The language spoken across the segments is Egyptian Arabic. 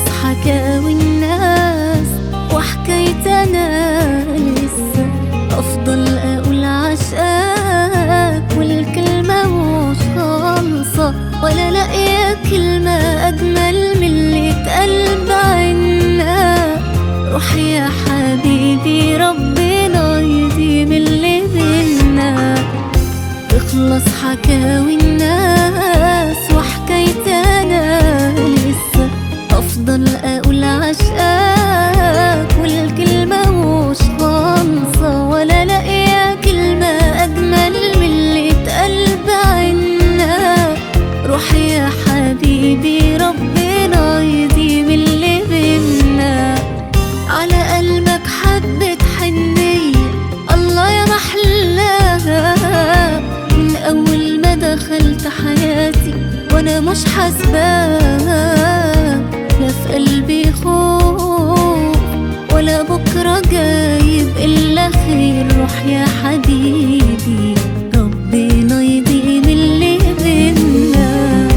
حكاوي الناس وحكايت انا لسه افضل اقول عشقك والكلمة مش خالصة ولا لاقية كلمة اجمل من اللي اتقال بعنا روح يا حبيبي ربنا يديم اللي بينا تخلص حكاوي الناس وحكايت انا لسه افضل اقول عشقك والكلمة مش خالصة ولا لاقية كلمة اجمل من اللي اتقال بعنا روح يا حبيبي ربنا يديم اللي بينا على قلبك حبة حنية الله يا محلاها من أول ما دخلت حياتي وأنا مش حاسباها لا في قلبي خوف ولا بكرة جايب إلا خير روح يا حبيبي ربنا يديم اللي بينا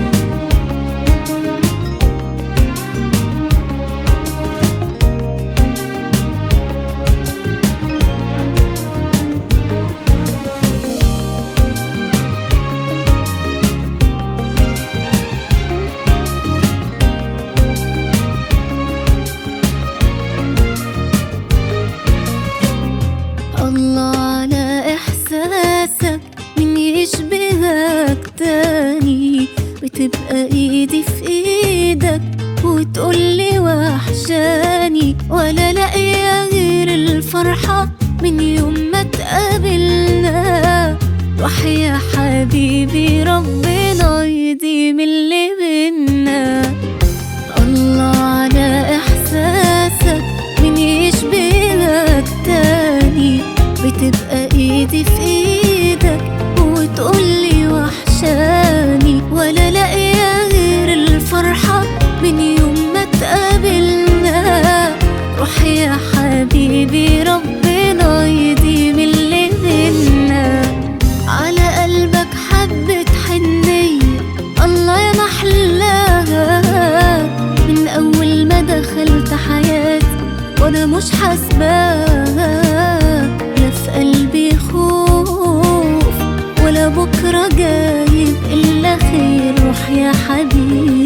الله على إحساسك من يشبهك تاني بتبقى إيدي في إيدك وتقولي وحشاني ولا لاقية غير الفرحة من يوم ما تقابلنا روح يا حبيبي ربنا يديم اللي بينا الله على إحساسك من يشبهك تاني بتبقى إيدي في إيدك وتقولي وحشاني ولا لاقية غير الفرحة من يوم ما تقابلنا روح يا حبيبي ربنا يديم اللي بينا على قلبك حبة حنية الله يا محلاها من أول ما دخلت حياتي وأنا مش حاسباها لا في قلبي خوف ولا بكرة جايب إلا خير روح يا حبيبي